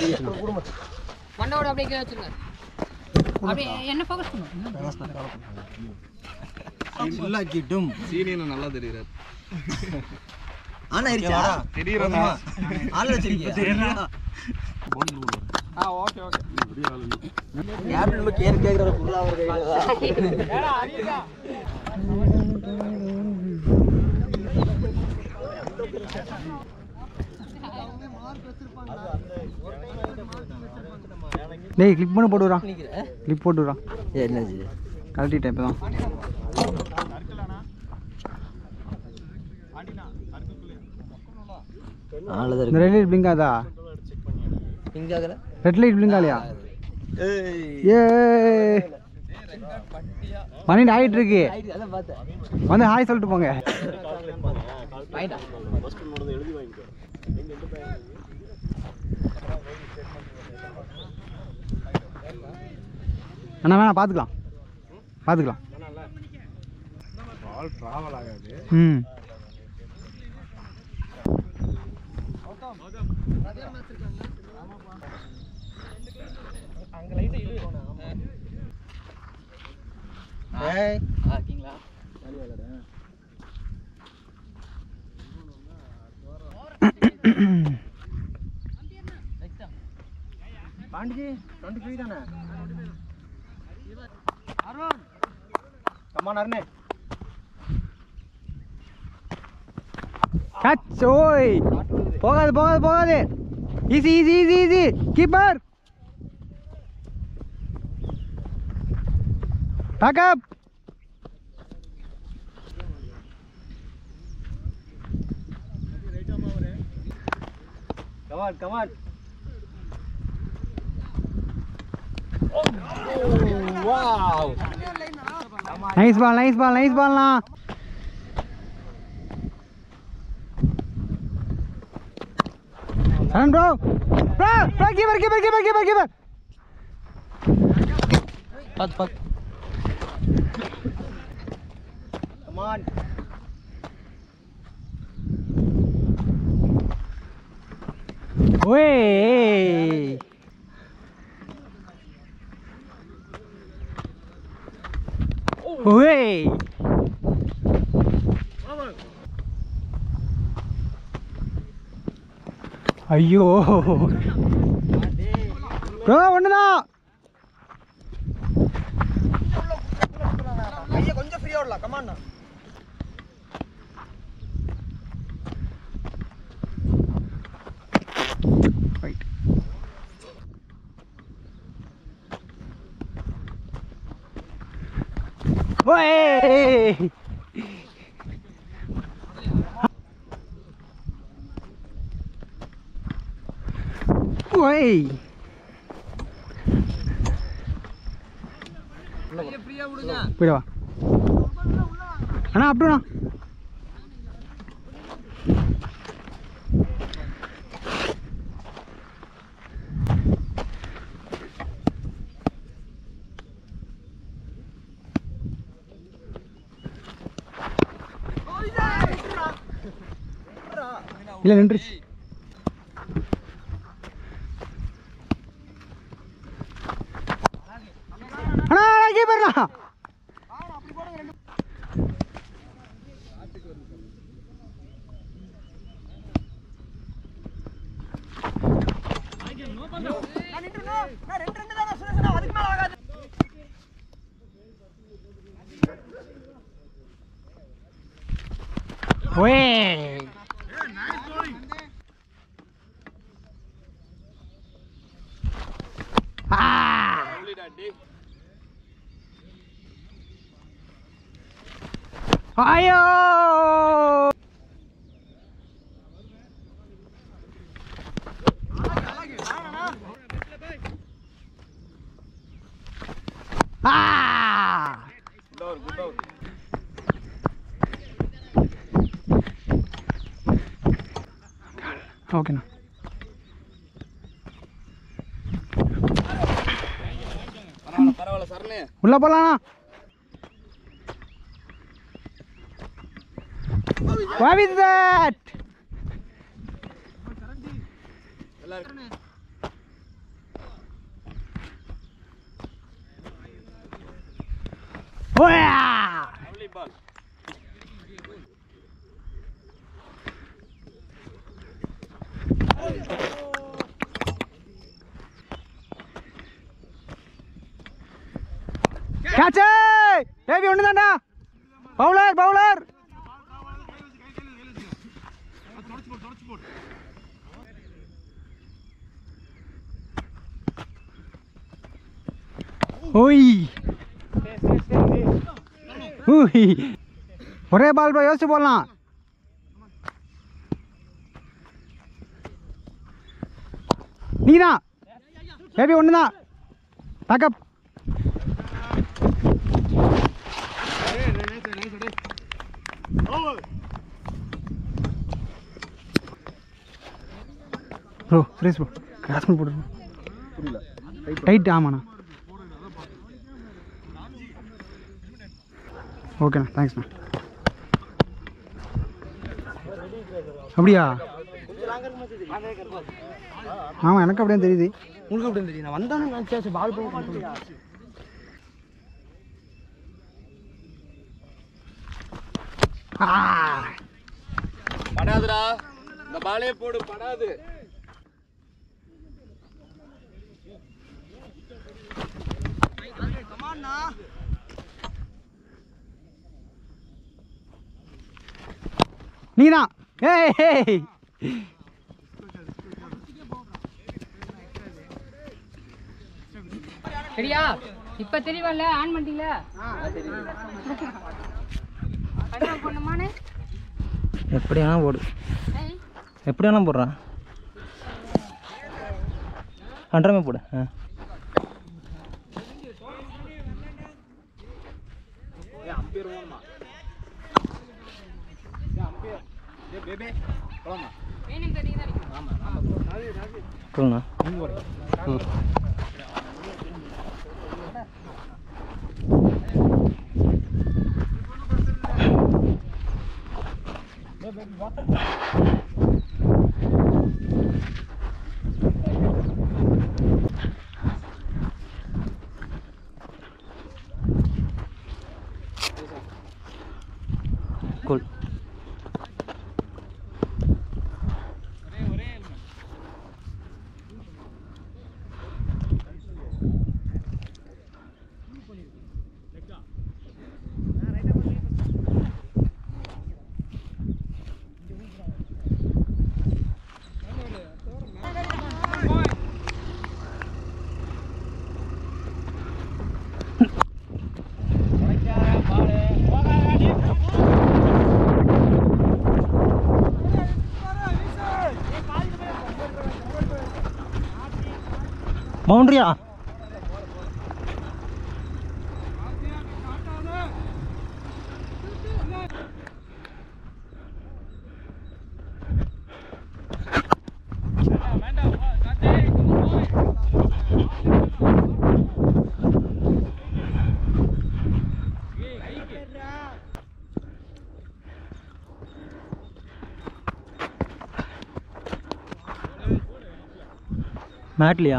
மண்டோட அப்படியே கீழே வச்சுருங்க அப்படியே என்ன ஃபோக்கஸ் பண்ணும் இல்லாக்கிட்டும் சீனியன் நல்லா தெரியுறாரு ஆனா இருச்சா தெரியுறதா ஆள் வச்சிருக்கீங்க ஆ ஓகே ஓகே கேப்டன் நம்ம கேர் கேக்குற ஃபுல்லா அவர் கையில டேய் கிளிப் பண்ண போட்டு விட்றான் கிளிப் போட்டு விட்றான் என்னது கழட்டிட்டேன் இப்போ தான் ஆளுதான் இந்த ரெட் லைட் பிளிங்க் ஆதா இங்க ஆகல ரெட் லைட் பிளிங்க் ஆலையா ஏய் ஏ பன்னெண்டு ஆகிட்டு இருக்கு அதான் பார்த்தேன் வந்து ஹாய் சொல்லிட்டு போங்க அண்ணா வேணாம் பார்த்துக்கலாம் பார்த்துக்கலாம் பால் டிராவல் ஆகாது ம் ஏய் இருக்கீங்களா பாண்டிஜி டுவெண்ட்டி த்ரீ தானே கம்மான் அருணே கேட்ச் ஓய் போகாது போகாது போகாது easy easy easy easy keeper backup come on come on wow nice ball nice ball nice பால்ண்ணா Charan bro bro bro keeper keeper keeper keeper keeper பாத்து பாத்து கமான் ஓய் ஓய் ஐயோ ப்ரோ ஒண்ணுதான் கையை கொஞ்சம் ஃப்ரீயா விடலாம் கமான் ரைட் ஓய் ஓய் போயிடவா அண்ணா அப்படிண்ணா இல்லை நின்றுச்சு அண்ணா கீப்பர்ண்ணா ஓய் ஆ ஐயோ ஆ ஓகேண்ணா பரவாயில்ல பரவாயில்ல சரணே உள்ள போலாண்ணா What is that? ஓயா வாலிபால் கேட்சு ஏபி ஒன்று தான்டா பவுலர் பவுலர் ஓய் ஊய் ஒரே பால் ப்ரோ யோசிச்சு போடலாம் நீ தான் ஏபி ஒன்று தான் backup bro Suresh bro cross பண்ணி போடுறோம் டைட் ஆமாண்ணா ஓகேண்ணா தேங்க்ஸ்ண்ணா அப்படியா ஆமாம் எனக்கு அப்படியே தெரியுது உங்களுக்கு எப்படி தெரியும் நான் வந்தானே நினச்சாச்சு பால் போய் ஆ படாதுடா இந்த பாலே போடு படாது நீ தான் ஏய் ஏய். சரியா இப்ப தெரியவல்ல ஆன் பண்ணிட்டீங்களா கன்ஃபார்ம் பண்ணுமானே எப்படி வேணா போடு எப்படி வேணா போடுறான் கண்டமே போடு ஆ வேணும் தெரியுதா சொல்லுண்ணா ம் கூல் பவுண்டரியா மேட்லியா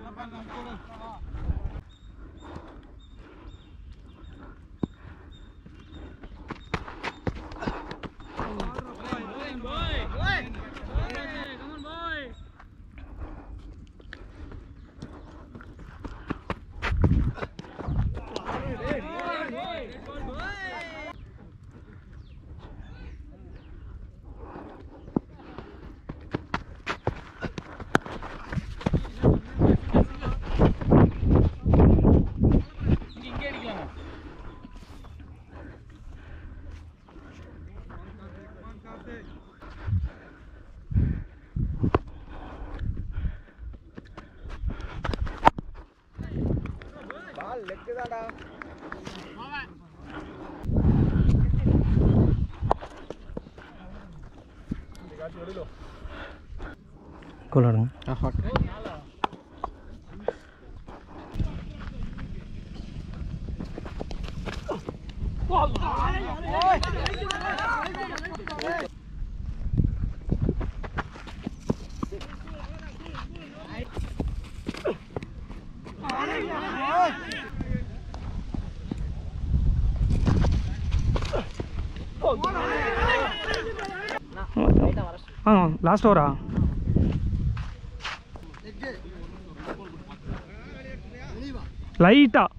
கொள்ளாடுங்க ஆ லாஸ்ட் ஓவரா லைட்டா